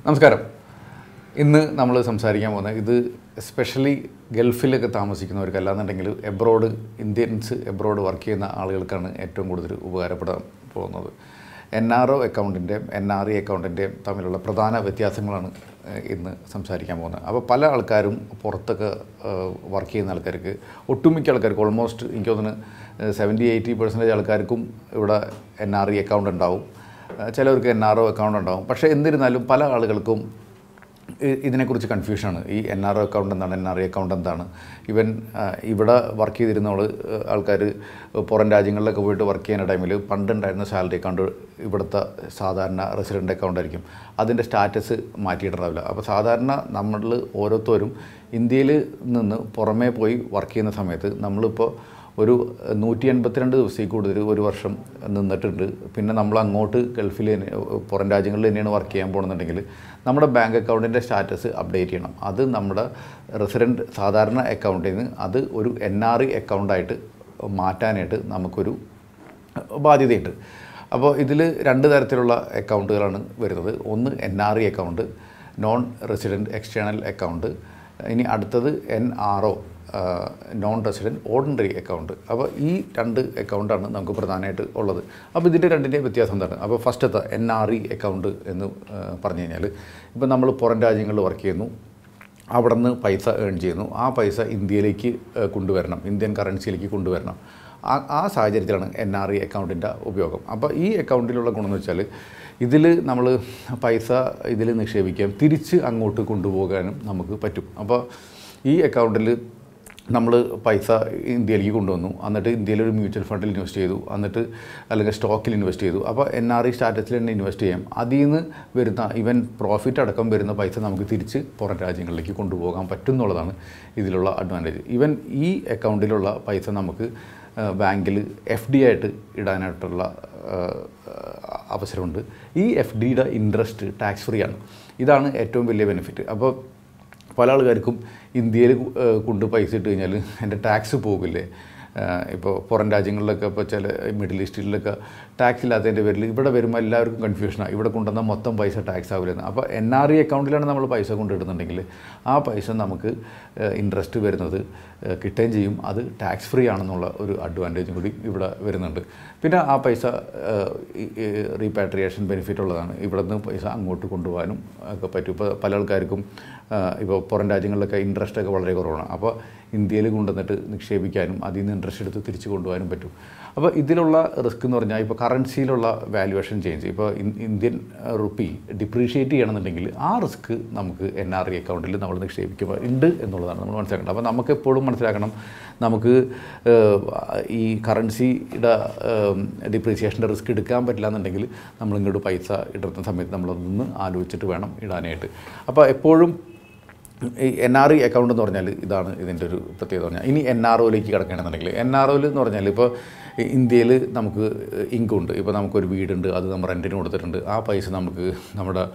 നമസ്കാരം ഇന്ന് നമ്മൾ സംസാരിക്കാൻ പോകുന്നത് ഇത് എസ്പെഷ്യലി ഗൾഫിലൊക്കെ താമസിക്കുന്നവർക്ക് അല്ലാന്നുണ്ടെങ്കിൽ എബ്രോഡ് ഇന്ത്യൻസ് എബ്രോഡ് വർക്ക് ചെയ്യുന്ന ആളുകൾക്കാണ് ഏറ്റവും കൂടുതൽ ഉപകാരപ്പെടാൻ പോകുന്നത് എൻ ആർ ഒ അക്കൗണ്ടിൻ്റെയും എൻ ആർ ഇ അക്കൗണ്ടിൻ്റെയും തമ്മിലുള്ള പ്രധാന വ്യത്യാസങ്ങളാണ് ഏഹ്, ഇന്ന് സംസാരിക്കാൻ പോകുന്നത് അപ്പോൾ പല ആൾക്കാരും പുറത്തൊക്കെ വർക്ക് ചെയ്യുന്ന ആൾക്കാർക്ക് ഒട്ടുമിക്ക ആൾക്കാർക്ക് ഓൾമോസ്റ്റ് എനിക്ക് തോന്നുന്നു സെവൻറ്റി എയ്റ്റി പെർസെൻറ്റേജ് ആൾക്കാർക്കും ഇവിടെ എൻ ആർ ഇ അക്കൗണ്ട് ഉണ്ടാവും ഏഹ് ചിലവർക്ക് എൻ ആർ ഒ അക്കൗണ്ട് ഉണ്ടാവും പക്ഷേ എന്നിരുന്നാലും പല ആളുകൾക്കും ഇ- ഇതിനെക്കുറിച്ച് കൺഫ്യൂഷനാണ് ഈ എൻ ആർ ഒ അക്കൗണ്ട് എന്താണ് എൻ ആർ ഐ അക്കൗണ്ട് എന്താണ് ഇവൻ ആ, ഇവിടെ വർക്ക് ചെയ്തിരുന്നവൾ ആൾക്കാർ പുറം രാജ്യങ്ങളിലൊക്കെ പോയിട്ട് വർക്ക് ചെയ്യുന്ന ടൈമിൽ പണ്ടുണ്ടായിരുന്ന സാലറി അക്കൗണ്ട് ഇവിടുത്തെ സാധാരണ റെസിഡൻ്റ് അക്കൗണ്ട് ആയിരിക്കും അതിൻ്റെ സ്റ്റാറ്റസ് മാറ്റിയിട്ടുണ്ടാവില്ല അപ്പോൾ സാധാരണ നമ്മൾ ഓരോരുത്തരും ഇന്ത്യയിൽ നിന്ന് പുറമേ പോയി വർക്ക് ചെയ്യുന്ന സമയത്ത് നമ്മളിപ്പോൾ ഒരു നൂറ്റി എൺപത്തിരണ്ട് ദിവസത്തിൽ കൂടുതൽ ഒരു വർഷം നിന്നിട്ടുണ്ട് പിന്നെ നമ്മൾ അങ്ങോട്ട് ഗൾഫിൽ തന്നെ പുറം രാജ്യങ്ങളിൽ തന്നെയാണ് വർക്ക് ചെയ്യാൻ പോകുന്നുണ്ടെങ്കിൽ നമ്മുടെ ബാങ്ക് അക്കൗണ്ടിൻ്റെ സ്റ്റാറ്റസ് അപ്ഡേറ്റ് ചെയ്യണം അത് നമ്മുടെ റെസിഡൻറ്റ് സാധാരണ അക്കൗണ്ടിൽ നിന്ന് അത് ഒരു എൻ ആർ ഇ അക്കൗണ്ടായിട്ട് മാറ്റാനായിട്ട് നമുക്കൊരു ബാധ്യതയുണ്ട് അപ്പോൾ ഇതിൽ രണ്ട് തരത്തിലുള്ള അക്കൗണ്ടുകളാണ് വരുന്നത് ഒന്ന് N R E account non resident external account ഇനി അടുത്തത് N R O non resident ordinary account അപ്പോൾ ഈ രണ്ട് അക്കൗണ്ടാണ് നമുക്ക് പ്രധാനമായിട്ട് ഉള്ളത് അപ്പോൾ ഇതിൻ്റെ രണ്ടിൻ്റെ വ്യത്യാസം എന്താണ് അപ്പോൾ ഫസ്റ്റത്തെ എൻ ആർ ഇ അക്കൗണ്ട് എന്ന് ആ, പറഞ്ഞു കഴിഞ്ഞാൽ ഇപ്പോൾ നമ്മൾ പുറം രാജ്യങ്ങളിൽ വർക്ക് ചെയ്യുന്നു അവിടെ നിന്ന് പൈസ ഏൺ ചെയ്യുന്നു ആ പൈസ ഇന്ത്യയിലേക്ക് ഏഹ്, കൊണ്ടുവരണം ഇന്ത്യൻ കറൻസിയിലേക്ക് കൊണ്ടുവരണം ആ ആ സാഹചര്യത്തിലാണ് എൻ ആർ ഇ അക്കൗണ്ടിൻ്റെ ഉപയോഗം അപ്പോൾ ഈ അക്കൗണ്ടിലുള്ള ഗുണമെന്ന് വെച്ചാൽ ഇതിൽ നമ്മൾ പൈസ ഇതിൽ നിക്ഷേപിക്കാം തിരിച്ച് അങ്ങോട്ട് കൊണ്ടുപോകാനും നമുക്ക് പറ്റും അപ്പോൾ ഈ അക്കൗണ്ടിൽ നമ്മൾ പൈസ ഇന്ത്യയിലേക്ക് കൊണ്ടുവന്നു എന്നിട്ട് ഇന്ത്യയിൽ ഒരു മ്യൂച്വൽ ഫണ്ടിൽ ഇൻവെസ്റ്റ് ചെയ്തു എന്നിട്ട് അല്ലെങ്കിൽ സ്റ്റോക്കിൽ ഇൻവെസ്റ്റ് ചെയ്തു അപ്പോൾ എൻ ആർ ഐ സ്റ്റാറ്റസിൽ തന്നെ ഇൻവെസ്റ്റ് ചെയ്യാം അതിൽ നിന്ന് വരുന്ന ഇവൻ പ്രോഫിറ്റ് അടക്കം വരുന്ന പൈസ നമുക്ക് തിരിച്ച് പുറം രാജ്യങ്ങളിലേക്ക് കൊണ്ടുപോകാൻ പറ്റും എന്നുള്ളതാണ് ഇതിലുള്ള അഡ്വാൻറ്റേജ് ഈവൻ ഈ അക്കൗണ്ടിലുള്ള പൈസ നമുക്ക് ബാങ്കിൽ എഫ് ഡി ആയിട്ട് ഇടാനായിട്ടുള്ള ആ, അവസരമുണ്ട് ഈ എഫ് ഡിയുടെ ഇൻട്രസ്റ്റ് ടാക്സ് ഫ്രീ ആണ് ഇതാണ് ഏറ്റവും വലിയ ബെനിഫിറ്റ് അപ്പോൾ പല ആൾക്കാർക്കും ഇന്ത്യയിൽ കൊണ്ട് പൈസ ഇട്ട് കഴിഞ്ഞാൽ എൻ്റെ ടാക്സ് പോകില്ലേ ഇപ്പോൾ പുറം രാജ്യങ്ങളിലൊക്കെ ഇപ്പോൾ ചില മിഡിൽ ഈസ്റ്റിലൊക്കെ ടാക്സ് ഇല്ലാത്തതിൻ്റെ പേരിൽ ഇവിടെ വരുമ്പോൾ എല്ലാവർക്കും കൺഫ്യൂഷനാണ് ഇവിടെ കൊണ്ടുവന്ന മൊത്തം പൈസ ടാക്സ് ആവില്ലെന്ന് അപ്പോൾ എൻ ആർ ഇ അക്കൗണ്ടിലാണ് നമ്മൾ പൈസ കൊണ്ടിടുന്നുണ്ടെങ്കിൽ ആ പൈസ നമുക്ക് ഇൻട്രസ്റ്റ് വരുന്നത് ഏഹ്, കിട്ടുകയും ചെയ്യും അത് ടാക്സ് ഫ്രീ ആണെന്നുള്ള ഒരു അഡ്വാൻറ്റേജും കൂടി ഇവിടെ വരുന്നുണ്ട് പിന്നെ ആ പൈസ റീപാട്രിയേഷൻ ബെനിഫിറ്റ് ഉള്ളതാണ് ഇവിടെ നിന്ന് പൈസ അങ്ങോട്ട് കൊണ്ടുപോകാനും ഒക്കെ പറ്റും ഇപ്പോൾ പല ആൾക്കാർക്കും ഇപ്പോൾ പുറം രാജ്യങ്ങളിലൊക്കെ ഇൻട്രസ്റ്റ് ഒക്കെ വളരെ കുറവാണ് അപ്പോൾ ഇന്ത്യയിൽ കൊണ്ടുവന്നിട്ട് നിക്ഷേപിക്കാനും അതിൽ നിന്ന് ഇൻട്രസ്റ്റ് എടുത്ത് തിരിച്ച് കൊണ്ടുപോകാനും പറ്റും അപ്പോൾ ഇതിലുള്ള റിസ്ക് എന്ന് പറഞ്ഞാൽ ഇപ്പോൾ കറൻസിയിലുള്ള വാല്യുവേഷൻ ചേഞ്ച് ഇപ്പോൾ ഇൻ- ഇന്ത്യൻ റുപ്പി ഡിപ്രീഷിയേറ്റ് ചെയ്യണമെന്നുണ്ടെങ്കിൽ ആ റിസ്ക് നമുക്ക് എൻ ആർ ഐ അക്കൗണ്ടിൽ നമ്മൾ നിക്ഷേപിക്കുമ്പോൾ ഉണ്ട് എന്നുള്ളതാണ് നമ്മൾ മനസ്സിലാക്കേണ്ടത് അപ്പോൾ നമുക്ക് എപ്പോഴും മനസ്സിലാക്കണം നമുക്ക് ഏഹ്, ഈ കറൻസിയുടെ ഡിപ്രീസിയേഷൻ്റെ റിസ്ക് എടുക്കാൻ പറ്റില്ല എന്നുണ്ടെങ്കിൽ നമ്മൾ ഇങ്ങോട്ട് പൈസ ഇടുന്ന സമയത്ത് നമ്മളതൊന്ന് ആലോചിച്ചിട്ട് വേണം ഇടാനായിട്ട് അപ്പോൾ എപ്പോഴും ഈ എൻ ആർ ഇ അക്കൗണ്ട് എന്ന് പറഞ്ഞാൽ ഇതാണ് ഇതിൻ്റെ ഒരു പ്രത്യേകത പറഞ്ഞാൽ ഇനി എൻ ആർ ഒയിലേക്ക് കിടക്കുകയാണെന്നുണ്ടെങ്കിൽ എൻ ആർ ഒയിൽ എന്ന് പറഞ്ഞാൽ ഇപ്പോൾ ഇന്ത്യയിൽ നമുക്ക് ഇൻകം ഉണ്ട് ഇപ്പോൾ നമുക്കൊരു വീടുണ്ട് അത് നമ്മൾ റെൻറ്റിന് കൊടുത്തിട്ടുണ്ട് ആ പൈസ നമുക്ക് നമ്മുടെ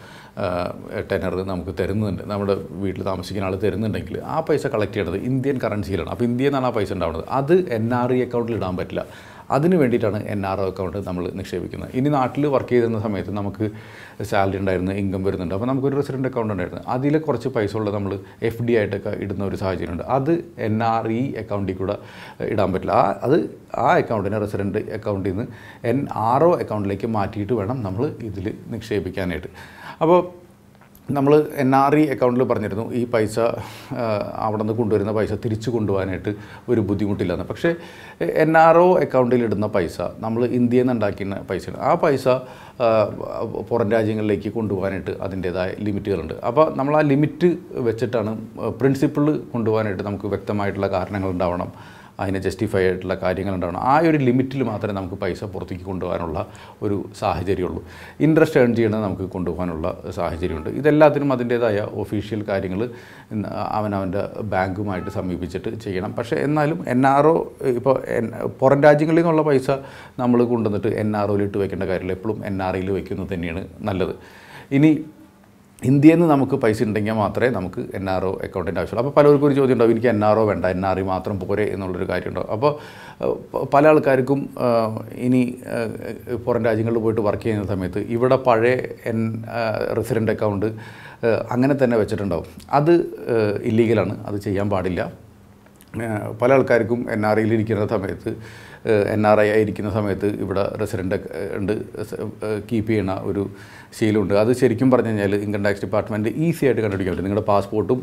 ടെനർ നമുക്ക് തരുന്നുണ്ട് നമ്മുടെ വീട്ടിൽ താമസിക്കുന്ന ആൾ തരുന്നുണ്ടെങ്കിൽ ആ പൈസ കളക്ട് ചെയ്യണത് ഇന്ത്യൻ കറൻസിയിലാണ് അപ്പോൾ ഇന്ത്യയിൽ നിന്നാണ് ആ പൈസ ഉണ്ടാവുന്നത് അത് എൻ ആർ ഇ അക്കൗണ്ടിൽ ഇടാൻ പറ്റില്ല അതിന് വേണ്ടിയിട്ടാണ് എൻ ആർ ഒ അക്കൗണ്ട് നമ്മൾ നിക്ഷേപിക്കുന്നത് ഇനി നാട്ടിൽ വർക്ക് ചെയ്തിരുന്ന സമയത്ത് നമുക്ക് സാലറി ഉണ്ടായിരുന്നു ഇൻകം വരുന്നുണ്ട് അപ്പോൾ നമുക്കൊരു റെസിഡൻറ്റ് അക്കൗണ്ട് ഉണ്ടായിരുന്നു അതിൽ കുറച്ച് പൈസ ഉള്ളത് നമ്മൾ എഫ് ഡി ആയിട്ടൊക്കെ ഇടുന്ന ഒരു സാഹചര്യമുണ്ട് അത് എൻ ആർ ഇ അക്കൗണ്ടിൽ കൂടെ ഇടാൻ പറ്റില്ല ആ അത് ആ അക്കൗണ്ടിനെ റെസിഡൻറ്റ് അക്കൗണ്ടിൽ നിന്ന് എൻ ആർ ഒ അക്കൗണ്ടിലേക്ക് മാറ്റിയിട്ട് വേണം നമ്മൾ ഇതിൽ നിക്ഷേപിക്കാനായിട്ട് അപ്പോൾ നമ്മൾ എൻ ആർ ഇ അക്കൗണ്ടിൽ പറഞ്ഞിരുന്നു ഈ പൈസ ആ, അവിടെ നിന്ന് കൊണ്ടുവരുന്ന പൈസ തിരിച്ചു കൊണ്ടുപോകാനായിട്ട് ഒരു ബുദ്ധിമുട്ടില്ലെന്ന് പക്ഷേ എൻ ആർ ഒ അക്കൗണ്ടിൽ ഇടുന്ന പൈസ നമ്മൾ ഇന്ത്യയിൽ നിന്ന് ഉണ്ടാക്കുന്ന പൈസയാണ് ആ പൈസ ആ, പുറം രാജ്യങ്ങളിലേക്ക് കൊണ്ടുപോകാനായിട്ട് അതിൻ്റേതായ ലിമിറ്റുകളുണ്ട് അപ്പോൾ നമ്മൾ ആ ലിമിറ്റ് വെച്ചിട്ടാണ് പ്രിൻസിപ്പിൾ കൊണ്ടുപോകാനായിട്ട് നമുക്ക് വ്യക്തമായിട്ടുള്ള കാരണങ്ങൾ ഉണ്ടാവണം അതിന് ജസ്റ്റിഫൈ ആയിട്ടുള്ള കാര്യങ്ങൾ ഉണ്ടാവണം ആ ഒരു ലിമിറ്റിൽ മാത്രമേ നമുക്ക് പൈസ പുറത്തേക്ക് കൊണ്ടുപോകാനുള്ള ഒരു സാഹചര്യമുള്ളൂ ഇൻട്രസ്റ്റ് ഏൺ ചെയ്യണത് നമുക്ക് കൊണ്ടുപോകാനുള്ള സാഹചര്യമുണ്ട് ഇതെല്ലാത്തിനും അതിൻ്റേതായ ഒഫീഷ്യൽ കാര്യങ്ങൾ അവനവൻ്റെ ബാങ്കുമായിട്ട് സമീപിച്ചിട്ട് ചെയ്യണം പക്ഷേ എന്നാലും എൻ ആർ ഒ ഇപ്പോൾ എൻ പുറം രാജ്യങ്ങളിൽ നിന്നുള്ള പൈസ നമ്മൾ കൊണ്ടുവന്നിട്ട് എൻ ആർ ഒയിലിട്ട് വെക്കേണ്ട കാര്യമില്ല എപ്പോഴും എൻ ആർ ഐയിൽ വെക്കുന്നത് തന്നെയാണ് നല്ലത് ഇനി ഇന്ത്യയിൽ നിന്ന് നമുക്ക് പൈസ ഉണ്ടെങ്കിൽ മാത്രമേ നമുക്ക് എൻ ആർ ഒ അക്കൗണ്ടിൻ്റെ ആവശ്യമുള്ളൂ അപ്പോൾ പലർക്കും ഒരു ചോദ്യം ഉണ്ടാവും എനിക്ക് എൻ ആർ ഒ വേണ്ട എൻ ആർ ഇ മാത്രം പോരെ എന്നുള്ളൊരു കാര്യമുണ്ടാവും അപ്പോൾ ഏഹ്, പ- പല ആൾക്കാർക്കും ഏഹ്, ഇനി ഏഹ്, പുറം രാജ്യങ്ങളിൽ പോയിട്ട് വർക്ക് ചെയ്യുന്ന സമയത്ത് ഇവിടെ പഴയ എൻ റെസിഡൻ്റ് അക്കൗണ്ട് ഏഹ്, അങ്ങനെ തന്നെ വെച്ചിട്ടുണ്ടാവും അത് ഇല്ലീഗലാണ് അത് ചെയ്യാൻ പാടില്ല ഏഹ് പല ആൾക്കാർക്കും എൻ ആർ ഐയിൽ ഇരിക്കുന്ന സമയത്ത് എൻ ആർ ഐ ആയിരിക്കുന്ന സമയത്ത് ഇവിടെ റെസിഡൻ്റ് ഉണ്ട് കീപ്പ് ചെയ്യുന്ന ഒരു ശീലമുണ്ട് അത് ശരിക്കും പറഞ്ഞു കഴിഞ്ഞാൽ ഇൻകം ടാക്സ് ഡിപ്പാർട്ട്മെൻറ്റ് ഈസി ആയിട്ട് കണ്ടുപിടിക്കാൻ പറ്റും നിങ്ങളുടെ പാസ്പോർട്ടും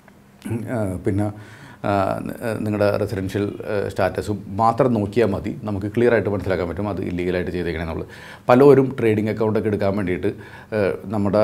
പിന്നെ ആ, നിങ്ങളുടെ റെസിഡൻഷ്യൽ സ്റ്റാറ്റസും മാത്രം നോക്കിയാൽ മതി നമുക്ക് ക്ലിയർ ആയിട്ട് മനസ്സിലാക്കാൻ പറ്റും അത് ഇല്ലീഗലായിട്ട് ചെയ്തേക്കണേ നമ്മൾ പലരും ട്രേഡിംഗ് അക്കൗണ്ടൊക്കെ എടുക്കാൻ വേണ്ടിയിട്ട് ഏഹ്, നമ്മുടെ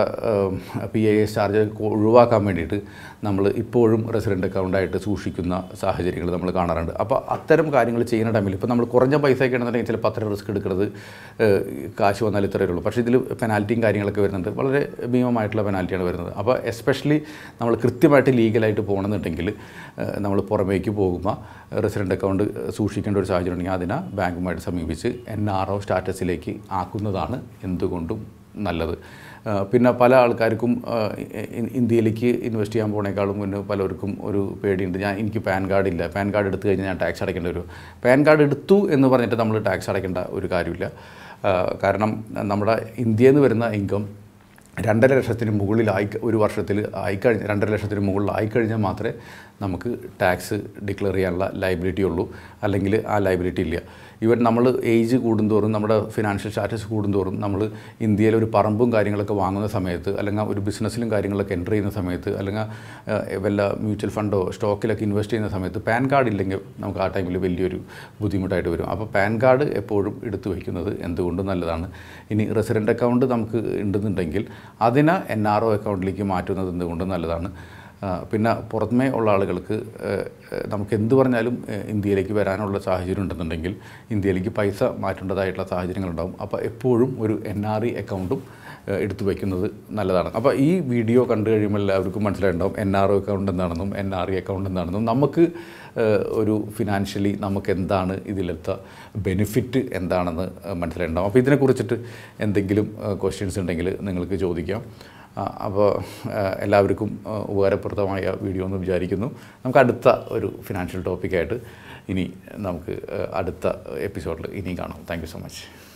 പി ഐ എസ് ചാർജ് ഒഴിവാക്കാൻ വേണ്ടിയിട്ട് നമ്മൾ ഇപ്പോഴും റെസിഡൻ്റ് അക്കൗണ്ടായിട്ട് സൂക്ഷിക്കുന്ന സാഹചര്യങ്ങൾ നമ്മൾ കാണാറുണ്ട് അപ്പോൾ അത്തരം കാര്യങ്ങൾ ചെയ്യുന്ന ടൈമിൽ ഇപ്പോൾ നമ്മൾ കുറഞ്ഞ പൈസയൊക്കെ ആണെന്നുണ്ടെങ്കിൽ ചിലപ്പോൾ അത്ര റിസ്ക് എടുക്കുന്നത് ഏഹ്, കാശ് വന്നാൽ ഇത്രയേ ഉള്ളൂ പക്ഷേ ഇതിൽ പെനാൽറ്റിയും കാര്യങ്ങളൊക്കെ വരുന്നുണ്ട് വളരെ ഭീമമായിട്ടുള്ള പെനാൽറ്റിയാണ് വരുന്നത് അപ്പോൾ എസ്പെഷ്യലി നമ്മൾ കൃത്യമായിട്ട് ലീഗലായിട്ട് പോകണമെന്നുണ്ടെങ്കിൽ നമ്മൾ പുറമേക്ക് പോകുമ്പോൾ റെസിഡൻ്റ് അക്കൗണ്ട് സൂക്ഷിക്കേണ്ട ഒരു സാഹചര്യം ഉണ്ടെങ്കിൽ അതിനെ ബാങ്കുമായിട്ട് സമീപിച്ച് എൻ ആർ ഒ സ്റ്റാറ്റസിലേക്ക് ആക്കുന്നതാണ് എന്തുകൊണ്ടും നല്ലത് ആ, പിന്നെ പല ആൾക്കാർക്കും ആ, ഇ- ഇന്ത്യയിലേക്ക് ഇൻവെസ്റ്റ് ചെയ്യാൻ പോണേക്കാളും മുന്നേ പലർക്കും ഒരു പേടിയുണ്ട് ഞാൻ എനിക്ക് പാൻ കാർഡ് ഇല്ല പാൻ കാർഡ് എടുത്തു കഴിഞ്ഞാൽ ഞാൻ ടാക്സ് അടയ്ക്കേണ്ടി വരും പാൻ കാർഡ് എടുത്തു എന്ന് പറഞ്ഞിട്ട് നമ്മൾ ടാക്സ് അടയ്ക്കേണ്ട ഒരു കാര്യമില്ല ആ, കാരണം നമ്മുടെ ഇന്ത്യയിൽ നിന്ന് വരുന്ന ഇൻകം രണ്ടര ലക്ഷത്തിന് മുകളിലായി ഒരു വർഷത്തിൽ ആയിക്കഴിഞ്ഞ രണ്ടര ലക്ഷത്തിന് മുകളിലായി കഴിഞ്ഞാൽ മാത്രമേ നമുക്ക് ടാക്സ് ഡിക്ലെയർ ചെയ്യാനുള്ള ലൈബിലിറ്റി ഉള്ളൂ അല്ലെങ്കിൽ ആ ലൈബിലിറ്റി ഇല്ല ഈവൻ നമ്മൾ ഏജ് കൂടുന്തോറും നമ്മുടെ ഫിനാൻഷ്യൽ സ്റ്റാറ്റസ് കൂടുന്തോറും നമ്മൾ ഇന്ത്യയിൽ ഒരു പറമ്പും കാര്യങ്ങളൊക്കെ വാങ്ങുന്ന സമയത്ത് അല്ലെങ്കിൽ ഒരു ബിസിനസ്സിലും കാര്യങ്ങളൊക്കെ എൻ്റർ ചെയ്യുന്ന സമയത്ത് അല്ലെങ്കിൽ ഏഹ്, വല്ല മ്യൂച്വൽ ഫണ്ടോ സ്റ്റോക്കിലൊക്കെ ഇൻവെസ്റ്റ് ചെയ്യുന്ന സമയത്ത് പാൻ കാർഡ് ഇല്ലെങ്കിൽ നമുക്ക് ആ ടൈമിൽ വലിയൊരു ബുദ്ധിമുട്ടായിട്ട് വരും അപ്പോൾ പാൻ കാർഡ് എപ്പോഴും എടുത്തു വയ്ക്കുന്നത് എന്തുകൊണ്ടും നല്ലതാണ് ഇനി റെസിഡൻ്റ് അക്കൗണ്ട് നമുക്ക് ഉണ്ടെന്നുണ്ടെങ്കിൽ അതിനെ എൻ ആർ ഒ അക്കൗണ്ടിലേക്ക് മാറ്റുന്നത് എന്തുകൊണ്ടും നല്ലതാണ് ആ, പിന്നെ പുറമേ ഉള്ള ആളുകൾക്ക് ഏഹ്, ഏഹ്, നമുക്ക് എന്ത് പറഞ്ഞാലും ഏഹ്, ഇന്ത്യയിലേക്ക് വരാനുള്ള സാഹചര്യം ഉണ്ടെന്നുണ്ടെങ്കിൽ ഇന്ത്യയിലേക്ക് പൈസ മാറ്റേണ്ടതായിട്ടുള്ള സാഹചര്യങ്ങളുണ്ടാവും അപ്പോൾ എപ്പോഴും ഒരു എൻ ആർ ഇ അക്കൗണ്ടും ഏഹ്, എടുത്തു വയ്ക്കുന്നത് നല്ലതാണ് അപ്പോൾ ഈ വീഡിയോ കണ്ടു കഴിയുമ്പോൾ എല്ലാവർക്കും മനസ്സിലായിട്ടുണ്ടാവും എൻ ആർ ഒ അക്കൗണ്ട് എന്താണെന്നും എൻ ആർ ഇ അക്കൗണ്ട് എന്താണെന്നും നമുക്ക് ഏഹ്, ഒരു ഫിനാൻഷ്യലി നമുക്ക് എന്താണ് ഇതിലത്തെ ബെനിഫിറ്റ് എന്താണെന്ന് ഏഹ്, മനസ്സിലായിട്ടുണ്ടാവും അപ്പോൾ ഇതിനെക്കുറിച്ചിട്ട് എന്തെങ്കിലും ക്വസ്റ്റ്യൻസ് ഉണ്ടെങ്കിൽ നിങ്ങൾക്ക് ചോദിക്കാം ആ, അപ്പോൾ ആ, എല്ലാവർക്കും ആ, ഉപകാരപ്രദമായ വീഡിയോ എന്ന് വിചാരിക്കുന്നു നമുക്ക് അടുത്ത ഒരു ഫിനാൻഷ്യൽ ടോപ്പിക്കായിട്ട് ഇനി നമുക്ക് ആ, അടുത്ത എപ്പിസോഡിൽ ഇനിയും കാണാം താങ്ക് യു സോ മച്ച്